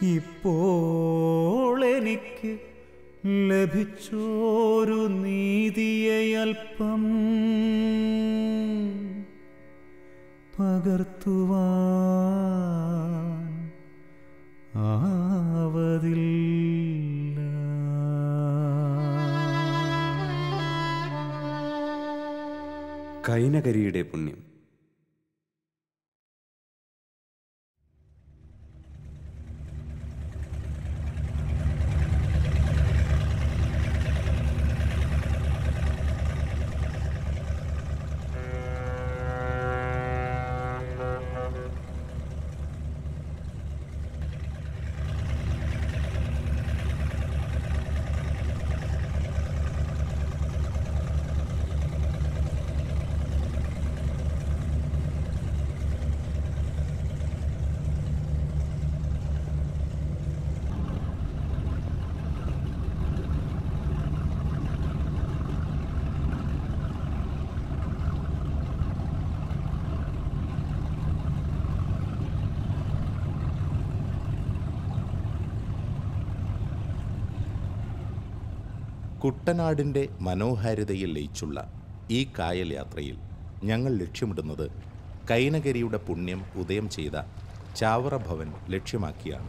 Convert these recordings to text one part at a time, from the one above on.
ഇപ്പോൾ എനിക്ക് ലഭിച്ചോരു നീതിയെ അല്പം പകർത്തുവാൻ ആവതില്ല കൈനകരിയുടെ പുണ്യം കുട്ടനാടിൻ്റെ മനോഹാരിതയിൽ ലയിച്ചുള്ള ഈ കായൽ യാത്രയിൽ ഞങ്ങൾ ലക്ഷ്യമിടുന്നത് കൈനകരിയുടെ പുണ്യം ഉദയം ചെയ്ത ചാവറ ഭവൻ ലക്ഷ്യമാക്കിയാണ്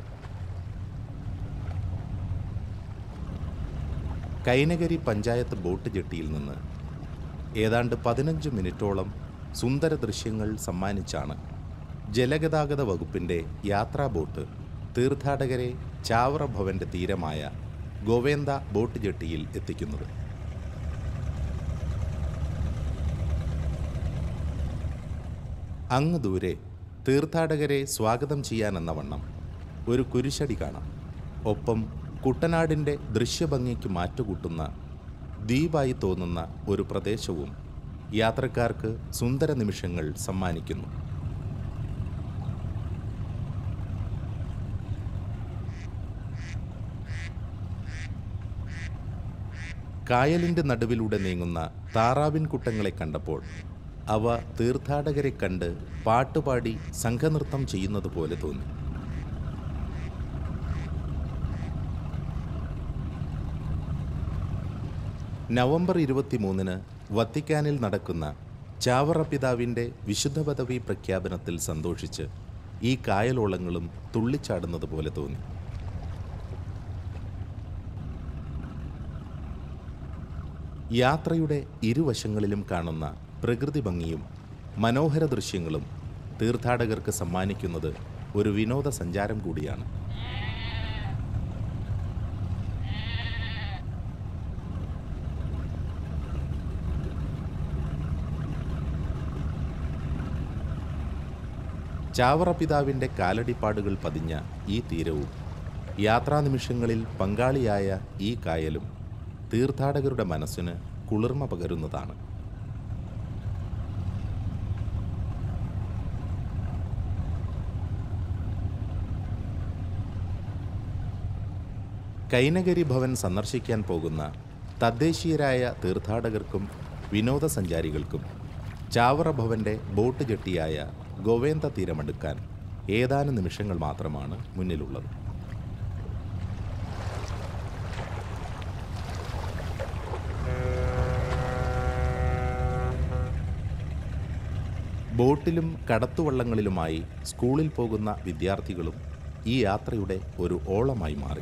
കൈനകരി പഞ്ചായത്ത് ബോട്ട് ജെട്ടിയിൽ നിന്ന് ഏതാണ്ട് പതിനഞ്ച് മിനിറ്റോളം സുന്ദര ദൃശ്യങ്ങൾ സമ്മാനിച്ചാണ് ജലഗതാഗത വകുപ്പിൻ്റെ യാത്രാ ബോട്ട് തീർത്ഥാടകരെ ചാവറ ഭവൻ്റെ തീരമായ ഗോവേന്ദ ബോട്ട് ജെട്ടിയിൽ എത്തിക്കുന്നത് അങ്ങ് ദൂരെ തീർത്ഥാടകരെ സ്വാഗതം ചെയ്യാനെന്ന വണ്ണം ഒരു കുരിശടി കാണാം ഒപ്പം കുട്ടനാടിൻ്റെ ദൃശ്യഭംഗിക്ക് മാറ്റുകൂട്ടുന്ന ദ്വീപായി തോന്നുന്ന ഒരു പ്രദേശവും യാത്രക്കാർക്ക് സുന്ദര നിമിഷങ്ങൾ സമ്മാനിക്കുന്നു കായലിൻ്റെ നടുവിലൂടെ നീങ്ങുന്ന താറാവിൻ കൂട്ടങ്ങളെ കണ്ടപ്പോൾ അവ തീർത്ഥാടകരെ കണ്ട് പാട്ടുപാടി സംഘനൃത്തം ചെയ്യുന്നത് പോലെ തോന്നി നവംബർ ഇരുപത്തിമൂന്നിന് വത്തിക്കാനിൽ നടക്കുന്ന ചാവറ പിതാവിൻ്റെ വിശുദ്ധ പദവി പ്രഖ്യാപനത്തിൽ സന്തോഷിച്ച് ഈ കായലോളങ്ങളും തുള്ളിച്ചാടുന്നത് പോലെ തോന്നി യാത്രയുടെ ഇരുവശങ്ങളിലും കാണുന്ന പ്രകൃതി ഭംഗിയും മനോഹര ദൃശ്യങ്ങളും തീർത്ഥാടകർക്ക് സമ്മാനിക്കുന്നത് ഒരു വിനോദസഞ്ചാരം കൂടിയാണ് ചാവറ പിതാവിൻ്റെ കാലടിപ്പാടുകൾ പതിഞ്ഞ ഈ തീരവും യാത്രാനിമിഷങ്ങളിൽ പങ്കാളിയായ ഈ കായലും തീർത്ഥാടകരുടെ മനസ്സിന് കുളിർമ പകരുന്നതാണ് കൈനഗരി ഭവൻ സന്ദർശിക്കാൻ പോകുന്ന തദ്ദേശീയരായ തീർത്ഥാടകർക്കും വിനോദസഞ്ചാരികൾക്കും ചാവറ ഭവന്റെ ബോട്ട് ജെട്ടിയായ ഗോവേന്ദ തീരമെടുക്കാൻ ഏതാനും നിമിഷങ്ങൾ മാത്രമാണ് മുന്നിലുള്ളത് ബോട്ടിലും കടത്തുവള്ളങ്ങളിലുമായി സ്കൂളിൽ പോകുന്ന വിദ്യാർത്ഥികളും ഈ യാത്രയുടെ ഒരു ഓളമായി മാറി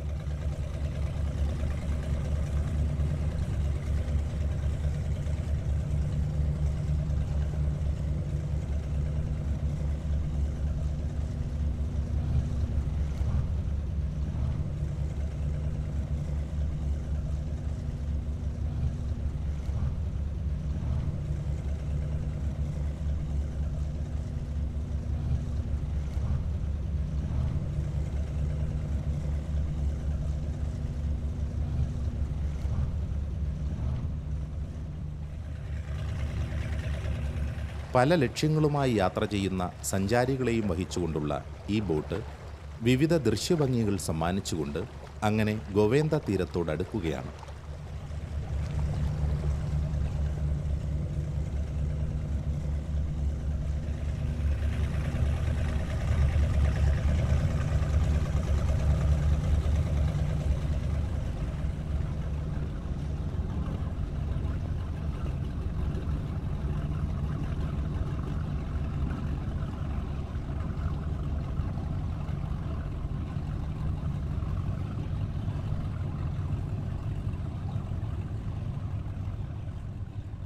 പല ലക്ഷ്യങ്ങളുമായി യാത്ര ചെയ്യുന്ന സഞ്ചാരികളെയും വഹിച്ചുകൊണ്ടുള്ള ഈ ബോട്ട് വിവിധ ദൃശ്യഭംഗികൾ സമ്മാനിച്ചുകൊണ്ട് അങ്ങനെ ഗോവേന്ദ തീരത്തോടടുക്കുകയാണ്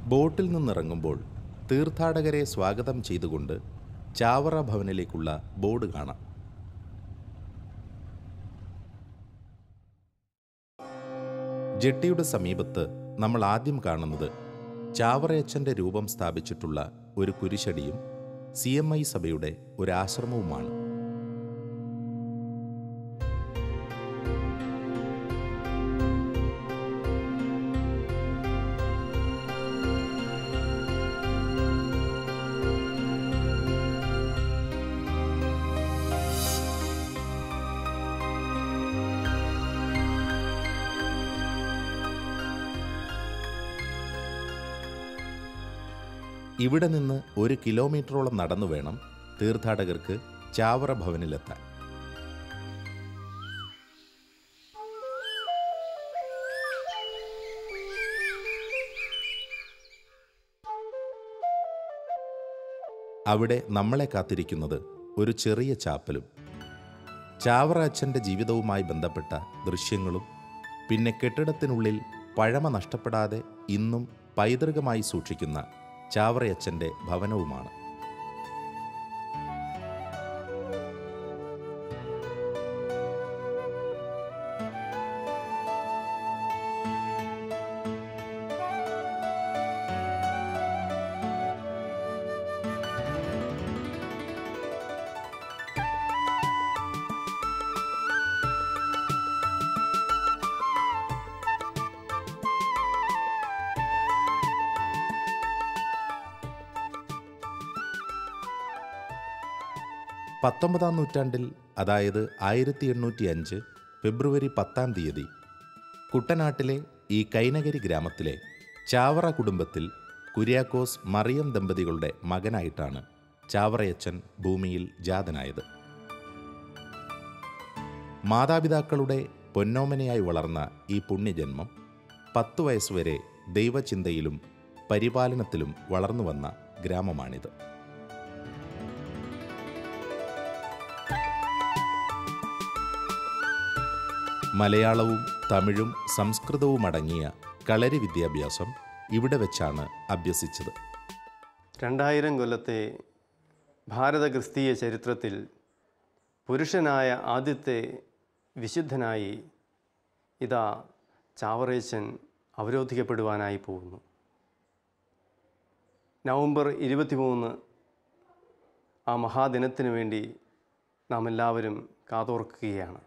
ബോട്ടിൽ നിന്നിറങ്ങുമ്പോൾ തീർത്ഥാടകരെ സ്വാഗതം ചെയ്തുകൊണ്ട് ചാവറ ഭവനിലേക്കുള്ള ബോർഡ് കാണാം ജെട്ടിയുടെ സമീപത്ത് നമ്മൾ ആദ്യം കാണുന്നത് ചാവറയച്ചൻ്റെ രൂപം സ്ഥാപിച്ചിട്ടുള്ള ഒരു കുരിശടിയും സി എം ഐ സഭയുടെ ഒരു ആശ്രമവുമാണ് ഇവിടെ നിന്ന് ഒരു കിലോമീറ്ററോളം നടന്നു വേണം തീർത്ഥാടകർക്ക് ചാവറ ഭവനിലെത്താൻ അവിടെ നമ്മളെ കാത്തിരിക്കുന്നത് ഒരു ചെറിയ ചാപ്പലും ചാവറ അച്ഛൻ്റെ ജീവിതവുമായി ബന്ധപ്പെട്ട ദൃശ്യങ്ങളും പിന്നെ കെട്ടിടത്തിനുള്ളിൽ പഴമ നഷ്ടപ്പെടാതെ ഇന്നും പൈതൃകമായി സൂക്ഷിക്കുന്ന ചാവറയച്ചൻ്റെ ഭവനവുമാണ് പത്തൊമ്പതാം നൂറ്റാണ്ടിൽ അതായത് ആയിരത്തി എണ്ണൂറ്റി അഞ്ച് ഫെബ്രുവരി പത്താം തീയതി കുട്ടനാട്ടിലെ ഈ കൈനഗരി ഗ്രാമത്തിലെ ചാവറ കുടുംബത്തിൽ കുര്യാക്കോസ് മറിയം ദമ്പതികളുടെ മകനായിട്ടാണ് ചാവറയച്ചൻ ഭൂമിയിൽ ജാതനായത് മാതാപിതാക്കളുടെ പൊന്നോമനയായി വളർന്ന ഈ പുണ്യജന്മം പത്തു വയസ്സുവരെ ദൈവചിന്തയിലും പരിപാലനത്തിലും വളർന്നു വന്ന ഗ്രാമമാണിത് മലയാളവും തമിഴും സംസ്കൃതവും അടങ്ങിയ കളരി വിദ്യാഭ്യാസം ഇവിടെ വെച്ചാണ് അഭ്യസിച്ചത് രണ്ടായിരം കൊല്ലത്തെ ഭാരത ക്രിസ്തീയ ചരിത്രത്തിൽ പുരുഷനായ ആദ്യത്തെ വിശുദ്ധനായി ഇതാ ചാവറേച്ചൻ അവരോധിക്കപ്പെടുവാനായി പോകുന്നു നവംബർ ഇരുപത്തിമൂന്ന് ആ മഹാദിനത്തിന് വേണ്ടി നാം എല്ലാവരും കാതോർക്കുകയാണ്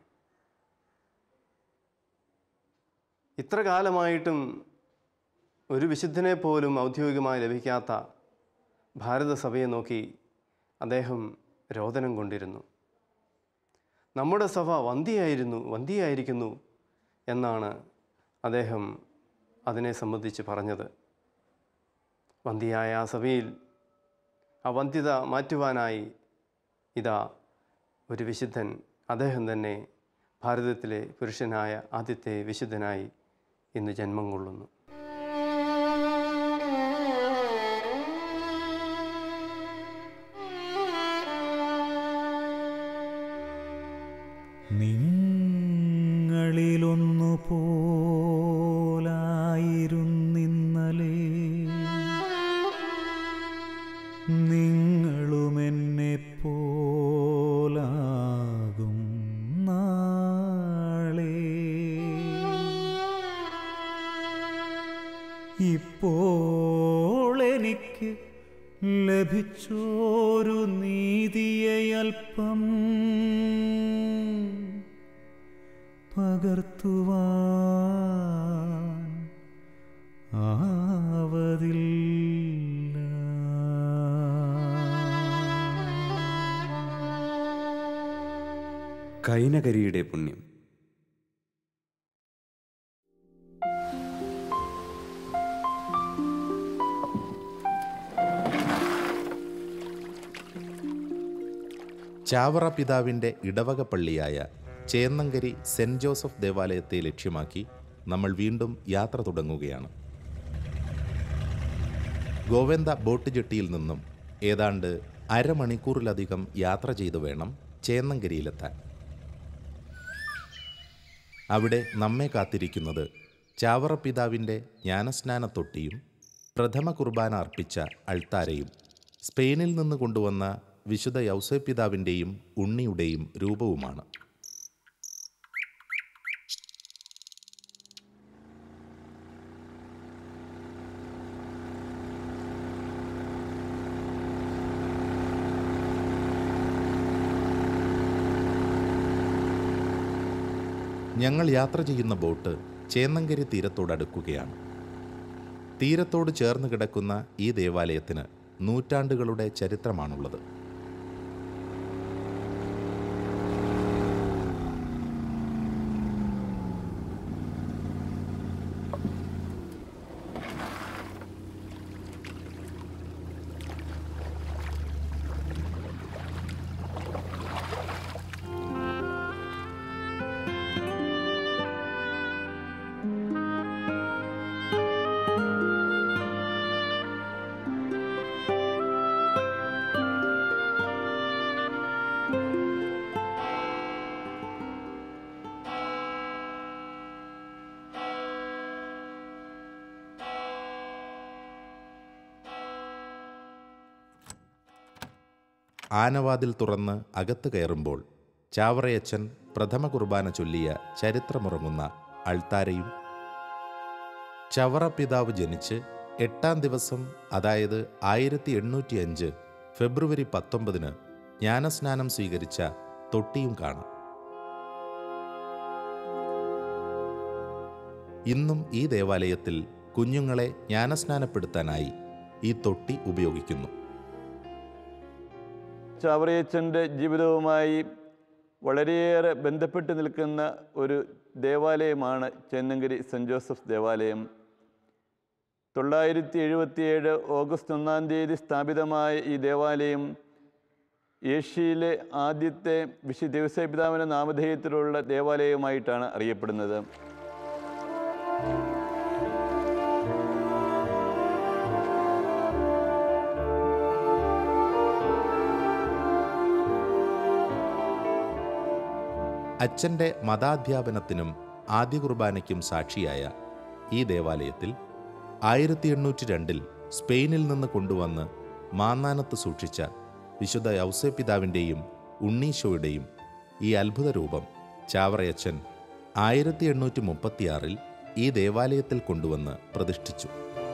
ഇത്ര കാലമായിട്ടും ഒരു വിശുദ്ധനെ പോലും ഔദ്യോഗികമായി ലഭിക്കാത്ത ഭാരതസഭയെ നോക്കി അദ്ദേഹം രോദനം കൊണ്ടിരുന്നു നമ്മുടെ സഭ വന്ധ്യയായിരുന്നു വന്ധ്യയായിരിക്കുന്നു എന്നാണ് അദ്ദേഹം അതിനെ സംബന്ധിച്ച് പറഞ്ഞത് വന്ധ്യയായ ആ സഭയിൽ ആ വന്ധ്യത മാറ്റുവാനായി ഇതാ ഒരു വിശുദ്ധൻ അദ്ദേഹം തന്നെ ഭാരതത്തിലെ പുരുഷനായ ആദ്യത്തെ വിശുദ്ധനായി ഇന്ന് ജന്മം കൊള്ളുന്നു നിങ്ങളിലൊന്നു പോലായിരുന്നിന്നലെ നിങ്ങളുമെന്നെ പോലാകും നാളെ ഇപ്പോൾ എനിക്ക് ലഭിച്ചോരു നീതിയെ അല്പം പകർത്തുവാൻ ആവതില്ല കൈനകരിയുടെ പുണ്യം ചാവറ പിതാവിൻ്റെ ഇടവക പള്ളിയായ ചേന്നങ്കരി സെൻറ് ജോസഫ് ദേവാലയത്തെ ലക്ഷ്യമാക്കി നമ്മൾ വീണ്ടും യാത്ര തുടങ്ങുകയാണ് ഗോവന്ത ബോട്ട് ജെട്ടിയിൽ നിന്നും ഏതാണ്ട് അരമണിക്കൂറിലധികം യാത്ര ചെയ്തു വേണം ചേന്നങ്കരിയിലെത്താൻ അവിടെ നമ്മെ കാത്തിരിക്കുന്നത് ചാവറ പിതാവിൻ്റെ ജ്ഞാനസ്നാന തൊട്ടിയും പ്രഥമ കുർബാന അർപ്പിച്ച അൾത്താരയും സ്പെയിനിൽ നിന്ന് കൊണ്ടുവന്ന വിശുദ്ധ യൗസേപ്പിതാവിൻ്റെയും ഉണ്ണിയുടെയും രൂപവുമാണ് ഞങ്ങൾ യാത്ര ചെയ്യുന്ന ബോട്ട് ചേന്നങ്കരി തീരത്തോടടുക്കുകയാണ് തീരത്തോട് ചേർന്ന് കിടക്കുന്ന ഈ ദേവാലയത്തിന് നൂറ്റാണ്ടുകളുടെ ചരിത്രമാണുള്ളത് ആനവാതിൽ തുറന്ന് അകത്ത് കയറുമ്പോൾ ചാവറയച്ചൻ പ്രഥമ കുർബാന ചൊല്ലിയ ചരിത്രമുറങ്ങുന്ന അൾത്താരയും ചവറ പിതാവ് ജനിച്ച് എട്ടാം ദിവസം അതായത് ആയിരത്തി എണ്ണൂറ്റി അഞ്ച് ഫെബ്രുവരി പത്തൊമ്പതിന് ജ്ഞാനസ്നാനം സ്വീകരിച്ച തൊട്ടിയും കാണാം ഇന്നും ഈ ദേവാലയത്തിൽ കുഞ്ഞുങ്ങളെ ജ്ഞാനസ്നാനപ്പെടുത്താനായി ഈ തൊട്ടി ഉപയോഗിക്കുന്നു ചാവറയച്ചൻ്റെ ജീവിതവുമായി വളരെയേറെ ബന്ധപ്പെട്ട് നിൽക്കുന്ന ഒരു ദേവാലയമാണ് ചെന്നങ്കരി സെൻറ് ജോസഫ് ദേവാലയം തൊള്ളായിരത്തി എഴുപത്തിയേഴ് ഓഗസ്റ്റ് ഒന്നാം തീയതി സ്ഥാപിതമായ ഈ ദേവാലയം ഏഷ്യയിലെ ആദ്യത്തെ വിശുദ്ധ ദേവസ്വപിതാവിൻ്റെ നാമധേയത്തിലുള്ള ദേവാലയമായിട്ടാണ് അറിയപ്പെടുന്നത് അച്ഛൻ്റെ മതാധ്യാപനത്തിനും ആദ്യ കുർബാനയ്ക്കും സാക്ഷിയായ ഈ ദേവാലയത്തിൽ ആയിരത്തി എണ്ണൂറ്റി രണ്ടിൽ സ്പെയിനിൽ നിന്ന് കൊണ്ടുവന്ന് മാന്നാനത്ത് സൂക്ഷിച്ച വിശുദ്ധ യൗസേപ്പിതാവിൻ്റെയും ഉണ്ണീശോയുടെയും ഈ അത്ഭുത രൂപം ചാവറയച്ചൻ ആയിരത്തി എണ്ണൂറ്റി മുപ്പത്തിയാറിൽ ഈ ദേവാലയത്തിൽ കൊണ്ടുവന്ന് പ്രതിഷ്ഠിച്ചു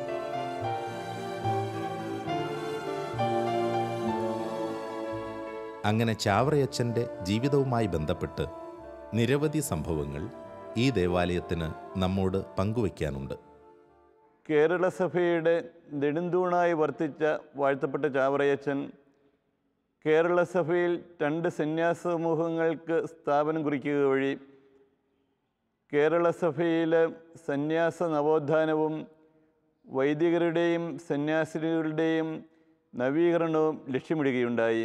അങ്ങനെ ചാവറയച്ചൻ്റെ ജീവിതവുമായി ബന്ധപ്പെട്ട് നിരവധി സംഭവങ്ങൾ ഈ ദേവാലയത്തിന് നമ്മോട് പങ്കുവയ്ക്കാനുണ്ട് കേരള സഭയുടെ നെടുന്തൂണായി വർത്തിച്ച വാഴ്ത്തപ്പെട്ട ചാവറയച്ചൻ കേരള സഭയിൽ രണ്ട് സന്യാസ സമൂഹങ്ങൾക്ക് സ്ഥാപനം കുറിക്കുക വഴി കേരള സഭയിലെ സന്യാസ നവോത്ഥാനവും വൈദികരുടെയും സന്യാസിനികളുടെയും നവീകരണവും ലക്ഷ്യമിടുകയുണ്ടായി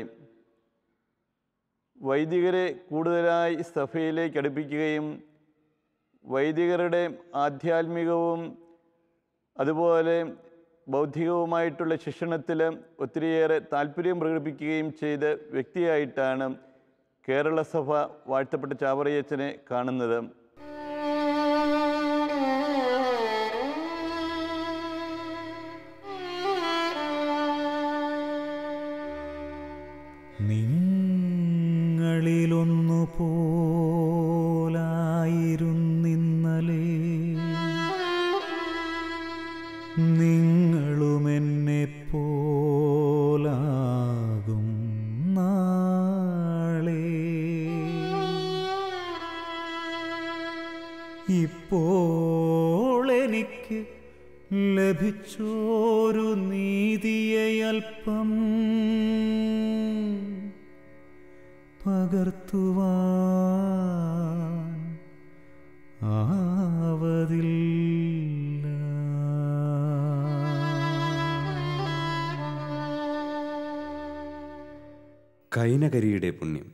വൈദികരെ കൂടുതലായി സഭയിലേക്ക് അടുപ്പിക്കുകയും വൈദികരുടെ ആധ്യാത്മികവും അതുപോലെ ബൗദ്ധികവുമായിട്ടുള്ള ശിക്ഷണത്തിൽ ഒത്തിരിയേറെ താല്പര്യം പ്രകടിപ്പിക്കുകയും ചെയ്ത വ്യക്തിയായിട്ടാണ് കേരള സഭ വാഴ്ത്തപ്പെട്ട ചാവറയച്ചനെ കാണുന്നത് നിങ്ങളിലൊന്നു പോലായിരുന്നിന്നലേ നിങ്ങളുമെന്നെ പോലാകും നാളെ ഇപ്പോൾ എനിക്ക് ലഭിച്ചോരു നീതിയെ അല്പം പകർത്തുവാൻ ആവതില്ല കൈനകരിയുടെ പുണ്യം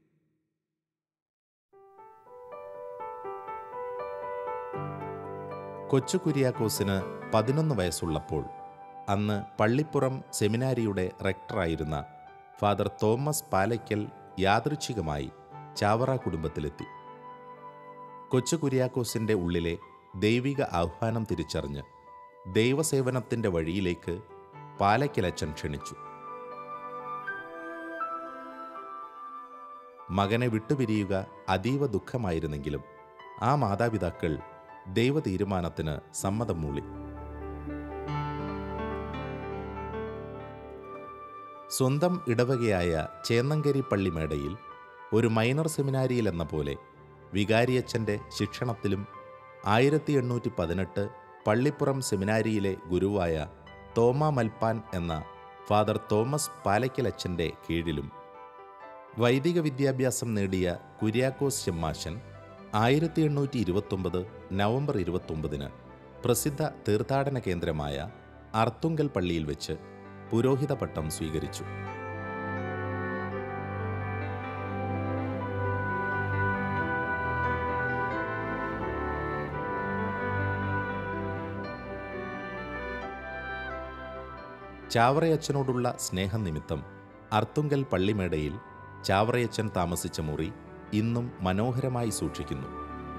കൊച്ചു കുര്യാക്കോസിന് പതിനൊന്ന് വയസ്സുള്ളപ്പോൾ അന്ന് പള്ളിപ്പുറം സെമിനാരിയുടെ റെക്ടറായിരുന്ന ഫാദർ തോമസ് പാലയ്ക്കൽ യാദൃച്ഛികമായി ചാവറ കുടുംബത്തിലെത്തി കൊച്ചു കുര്യാക്കോസിൻ്റെ ഉള്ളിലെ ദൈവിക ആഹ്വാനം തിരിച്ചറിഞ്ഞ് ദൈവസേവനത്തിൻ്റെ വഴിയിലേക്ക് പാലക്കിലച്ചൻ ക്ഷണിച്ചു മകനെ വിട്ടുപിരിയുക അതീവ ദുഃഖമായിരുന്നെങ്കിലും ആ മാതാപിതാക്കൾ ദൈവ തീരുമാനത്തിന് സമ്മതം മൂളി സ്വന്തം ഇടവകയായ ചേന്നങ്കരി പള്ളിമേടയിൽ ഒരു മൈനർ സെമിനാരിയിൽ എന്ന പോലെ വികാരിയച്ഛൻ്റെ ശിക്ഷണത്തിലും ആയിരത്തി എണ്ണൂറ്റി പതിനെട്ട് പള്ളിപ്പുറം സെമിനാരിയിലെ ഗുരുവായ തോമ മൽപ്പാൻ എന്ന ഫാദർ തോമസ് പാലയ്ക്കലച്ഛൻ്റെ കീഴിലും വൈദിക വിദ്യാഭ്യാസം നേടിയ കുര്യാക്കോസ് ചെമ്മാശൻ ആയിരത്തി എണ്ണൂറ്റി ഇരുപത്തൊമ്പത് നവംബർ ഇരുപത്തൊമ്പതിന് പ്രസിദ്ധ തീർത്ഥാടന കേന്ദ്രമായ അർത്തുങ്കൽ പള്ളിയിൽ വെച്ച് പുരോഹിത പട്ടം സ്വീകരിച്ചു ചാവറയച്ചനോടുള്ള സ്നേഹം നിമിത്തം അർത്തുങ്കൽ പള്ളിമേടയിൽ ചാവറയച്ചൻ താമസിച്ച മുറി ഇന്നും മനോഹരമായി സൂക്ഷിക്കുന്നു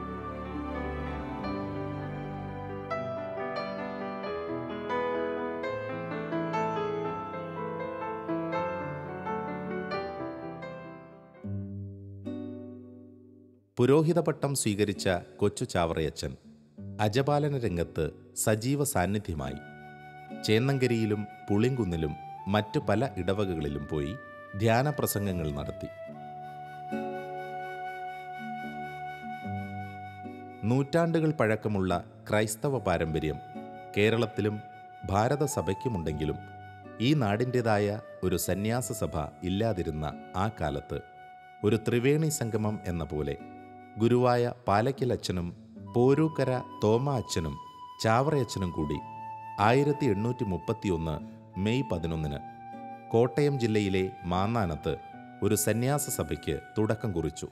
പുരോഹിതപട്ടം സ്വീകരിച്ച കൊച്ചു ചാവറയച്ചൻ അജപാലന രംഗത്ത് സജീവ സാന്നിധ്യമായി ചേന്നങ്കരിയിലും പുളിങ്കുന്നിലും മറ്റു പല ഇടവകകളിലും പോയി ധ്യാന പ്രസംഗങ്ങൾ നടത്തി നൂറ്റാണ്ടുകൾ പഴക്കമുള്ള ക്രൈസ്തവ പാരമ്പര്യം കേരളത്തിലും ഭാരതസഭയ്ക്കുമുണ്ടെങ്കിലും ഈ നാടിൻ്റെതായ ഒരു സന്യാസ സഭ ഇല്ലാതിരുന്ന ആ കാലത്ത് ഒരു ത്രിവേണി സംഗമം എന്ന പോലെ ഗുരുവായ പാലയ്ക്കലച്ഛനും പോരൂക്കര തോമ അച്ഛനും ചാവറയച്ഛനും കൂടി ആയിരത്തി എണ്ണൂറ്റി മുപ്പത്തിയൊന്ന് മെയ് പതിനൊന്നിന് കോട്ടയം ജില്ലയിലെ മാന്നാനത്ത് ഒരു സന്യാസ സഭയ്ക്ക് തുടക്കം കുറിച്ചു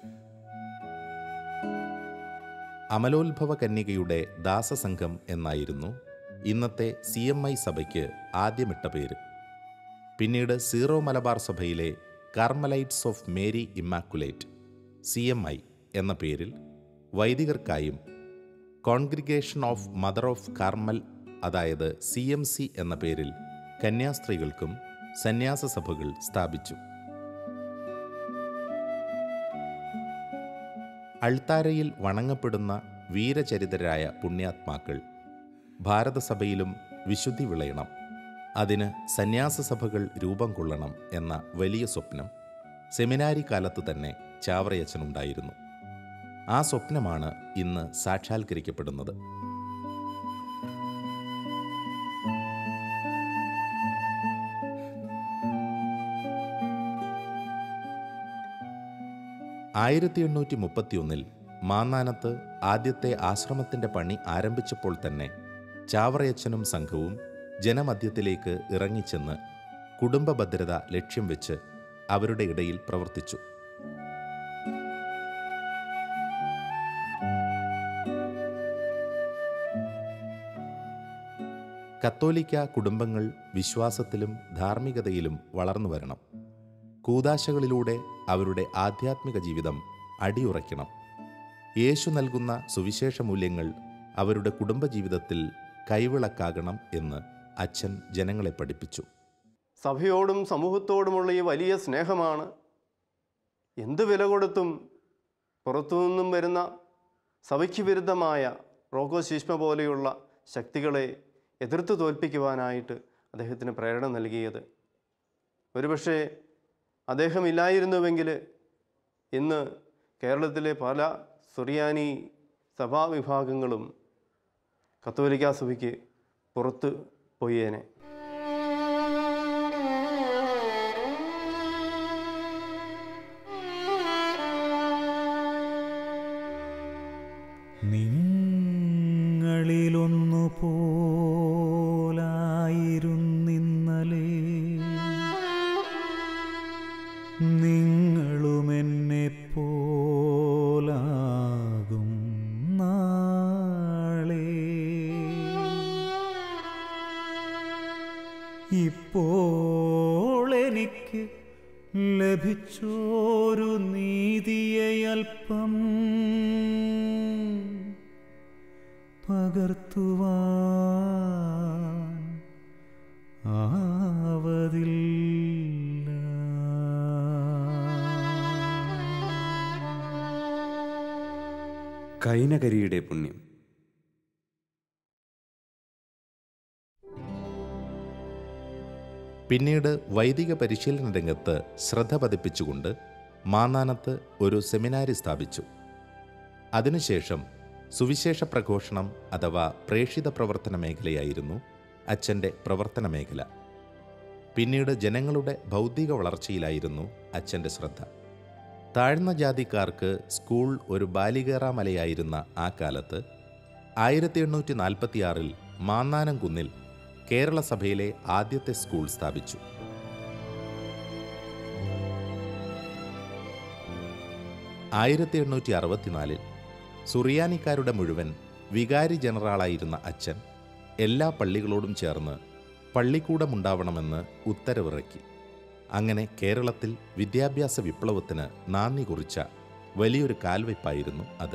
അമലോത്ഭവ കന്യകയുടെ ദാസസംഘം എന്നായിരുന്നു ഇന്നത്തെ സി എം ഐ സഭയ്ക്ക് ആദ്യമിട്ട പേര് പിന്നീട് സീറോ മലബാർ സഭയിലെ Carmelites of Mary Immaculate C M I എന്ന പേരിൽ വൈദികർക്കായും Congregation of Mother of Carmel അതായത് സി എം സി എന്ന പേരിൽ കന്യാസ്ത്രീകൾക്കും സന്യാസ സഭകൾ സ്ഥാപിച്ചു അൾത്താരയിൽ വണങ്ങപ്പെടുന്ന വീരചരിതരായ പുണ്യാത്മാക്കൾ ഭാരതസഭയിലും വിശുദ്ധി വിളയണം അതിന് സന്യാസ സഭകൾ രൂപം കൊള്ളണം എന്ന വലിയ സ്വപ്നം സെമിനാരി കാലത്ത് തന്നെ ചാവറയച്ചനുണ്ടായിരുന്നു ആ സ്വപ്നമാണ് ഇന്ന് സാക്ഷാത്കരിക്കപ്പെടുന്നത് ആയിരത്തി എണ്ണൂറ്റി മുപ്പത്തിയൊന്നിൽ മാന്നാനത്ത് ആദ്യത്തെ ആശ്രമത്തിൻ്റെ പണി ആരംഭിച്ചപ്പോൾ തന്നെ ചാവറയച്ചനും സംഘവും ജനമധ്യത്തിലേക്ക് ഇറങ്ങിച്ചെന്ന് കുടുംബ ഭദ്രത ലക്ഷ്യം വെച്ച് അവരുടെ ഇടയിൽ പ്രവർത്തിച്ചു കത്തോലിക്ക കുടുംബങ്ങൾ വിശ്വാസത്തിലും ധാർമ്മികതയിലും വളർന്നു വരണം കൂതാശകളിലൂടെ അവരുടെ ആധ്യാത്മിക ജീവിതം അടിയുറയ്ക്കണം യേശു നൽകുന്ന സുവിശേഷ മൂല്യങ്ങൾ അവരുടെ കുടുംബജീവിതത്തിൽ കൈവിളക്കാകണം എന്ന് അച്ഛൻ ജനങ്ങളെ പഠിപ്പിച്ചു സഭയോടും സമൂഹത്തോടുമുള്ള ഈ വലിയ സ്നേഹമാണ് എന്ത് വില കൊടുത്തും പുറത്തുനിന്നും വരുന്ന സഭയ്ക്ക് വിരുദ്ധമായ റോഗോ ശീഷ്മ പോലെയുള്ള ശക്തികളെ എതിർത്ത് തോൽപ്പിക്കുവാനായിട്ട് അദ്ദേഹത്തിന് പ്രേരണ നൽകിയത് ഒരുപക്ഷെ അദ്ദേഹം ഇല്ലായിരുന്നുവെങ്കിൽ ഇന്ന് കേരളത്തിലെ പല സുറിയാനി സഭാവിഭാഗങ്ങളും കത്തോലിക്ക സഭയ്ക്ക് പുറത്ത് പോയേനെ നിങ്ങളിലൊന്നു പോലായിരുന്നിന്നലേ നിങ്ങളുമെന്നെ പോലാകും നാളെ ഇപ്പോൾ എനിക്ക് ലഭിച്ചോരു നീതിയെ അല്പം പകർത്തുവാൻ കൈനകരിയുടെ പുണ്യം പിന്നീട് വൈദിക പരിശീലന രംഗത്ത് ശ്രദ്ധ പതിപ്പിച്ചുകൊണ്ട് മാന്നാനത്ത് ഒരു സെമിനാരി സ്ഥാപിച്ചു അതിനുശേഷം സുവിശേഷ പ്രഘോഷണം അഥവാ പ്രേക്ഷിത പ്രവർത്തന മേഖലയായിരുന്നു അച്ഛൻ്റെ പ്രവർത്തന മേഖല പിന്നീട് ജനങ്ങളുടെ ബൗദ്ധിക വളർച്ചയിലായിരുന്നു അച്ഛൻ്റെ ശ്രദ്ധ താഴ്ന്ന ജാതിക്കാർക്ക് സ്കൂൾ ഒരു ബാലികേറാമലയായിരുന്ന ആ കാലത്ത് ആയിരത്തി എണ്ണൂറ്റി നാൽപ്പത്തിയാറിൽ മാന്നാനം കുന്നിൽ കേരള സഭയിലെ ആദ്യത്തെ സ്കൂൾ സ്ഥാപിച്ചു ആയിരത്തി എണ്ണൂറ്റി അറുപത്തിനാലിൽ സുറിയാനിക്കാരുടെ മുഴുവൻ വികാരി ജനറാളായിരുന്ന അച്ഛൻ എല്ലാ പള്ളികളോടും ചേർന്ന് പള്ളിക്കൂടമുണ്ടാവണമെന്ന് ഉത്തരവിറക്കി അങ്ങനെ കേരളത്തിൽ വിദ്യാഭ്യാസ വിപ്ലവത്തിന് നാന്ദി കുറിച്ച വലിയൊരു കാൽവയ്പായിരുന്നു അത്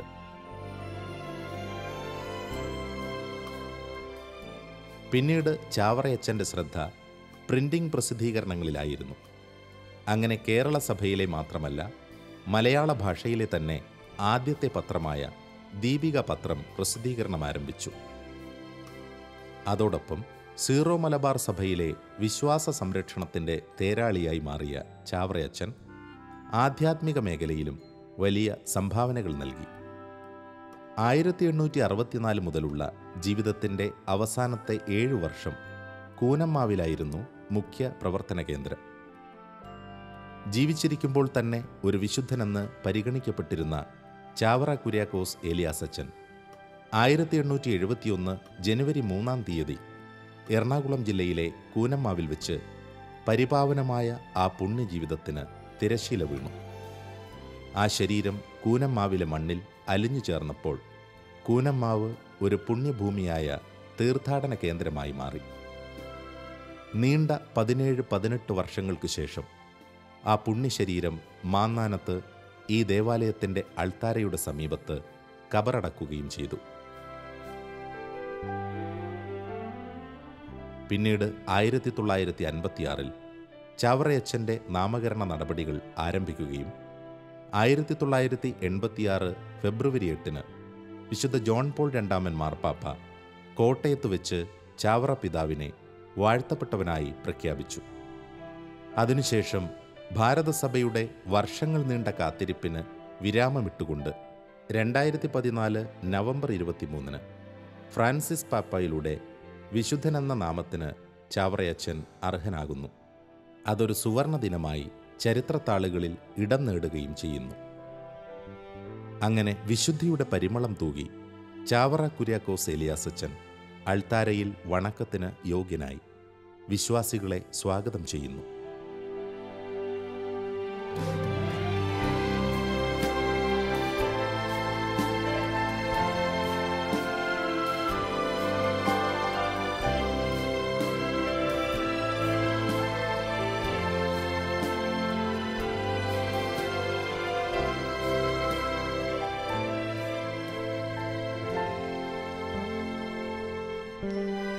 പിന്നീട് ചാവറയച്ചൻ്റെ ശ്രദ്ധ പ്രിന്റിംഗ് പ്രസിദ്ധീകരണങ്ങളിലായിരുന്നു അങ്ങനെ കേരള സഭയിലെ മാത്രമല്ല മലയാള ഭാഷയിലെ തന്നെ ആദ്യത്തെ പത്രമായ ദീപിക പത്രം പ്രസിദ്ധീകരണം ആരംഭിച്ചു അതോടൊപ്പം സീറോ മലബാർ സഭയിലെ വിശ്വാസ സംരക്ഷണത്തിൻ്റെ തേരാളിയായി മാറിയ ചാവറയച്ചൻ ആധ്യാത്മിക മേഖലയിലും വലിയ സംഭാവനകൾ നൽകി ആയിരത്തി എണ്ണൂറ്റി അറുപത്തിനാല് മുതലുള്ള ജീവിതത്തിൻ്റെ അവസാനത്തെ ഏഴു വർഷം കൂനമ്മാവിലായിരുന്നു മുഖ്യ പ്രവർത്തന കേന്ദ്രം ജീവിച്ചിരിക്കുമ്പോൾ തന്നെ ഒരു വിശുദ്ധനെന്ന് പരിഗണിക്കപ്പെട്ടിരുന്ന ചാവറ കുര്യാക്കോസ് ഏലിയാസച്ചൻ ആയിരത്തി എണ്ണൂറ്റി എഴുപത്തിയൊന്ന് ജനുവരി മൂന്നാം തീയതി എറണാകുളം ജില്ലയിലെ കൂനമ്മാവിൽ വെച്ച് പരിപാവനമായ ആ പുണ്യജീവിതത്തിന് തിരശീല വീണു ആ ശരീരം കൂനമ്മാവിലെ മണ്ണിൽ അലിഞ്ഞു ചേർന്നപ്പോൾ കൂനമ്മാവ് ഒരു പുണ്യഭൂമിയായ തീർത്ഥാടന കേന്ദ്രമായി മാറി നീണ്ട പതിനേഴ് പതിനെട്ട് വർഷങ്ങൾക്ക് ശേഷം ആ പുണ്യശരീരം മാന്നാനത്ത് ഈ ദേവാലയത്തിൻ്റെ അൾത്താരയുടെ സമീപത്ത് കബറടക്കുകയും ചെയ്തു പിന്നീട് ആയിരത്തി തൊള്ളായിരത്തി അൻപത്തിയാറിൽ ചാവറയച്ചൻ്റെ നാമകരണ നടപടികൾ ആരംഭിക്കുകയും ആയിരത്തി തൊള്ളായിരത്തി എൺപത്തിയാറ് ഫെബ്രുവരി എട്ടിന് വിശുദ്ധ ജോൺ പോൾ രണ്ടാമൻ മാർപ്പാപ്പ കോട്ടയത്ത് വെച്ച് ചാവറ പിതാവിനെ വാഴ്ത്തപ്പെട്ടവനായി പ്രഖ്യാപിച്ചു അതിനുശേഷം ഭാരതസഭയുടെ വർഷങ്ങൾ നീണ്ട കാത്തിരിപ്പിന് വിരാമമിട്ടുകൊണ്ട് രണ്ടായിരത്തി പതിനാല് നവംബർ ഇരുപത്തിമൂന്നിന് ഫ്രാൻസിസ് പാപ്പായിലൂടെ വിശുദ്ധനെന്ന നാമത്തിന് ചാവറയച്ചൻ അർഹനാകുന്നു അതൊരു സുവർണ ദിനമായി ചരിത്രത്താളുകളിൽ ഇടം നേടുകയും ചെയ്യുന്നു അങ്ങനെ വിശുദ്ധിയുടെ പരിമളം തൂകി ചാവറ കുര്യാക്കോസ് ഏലിയാസച്ചൻ അൾത്താരയിൽ വണക്കത്തിന് യോഗ്യനായി വിശ്വാസികളെ സ്വാഗതം ചെയ്യുന്നു thank you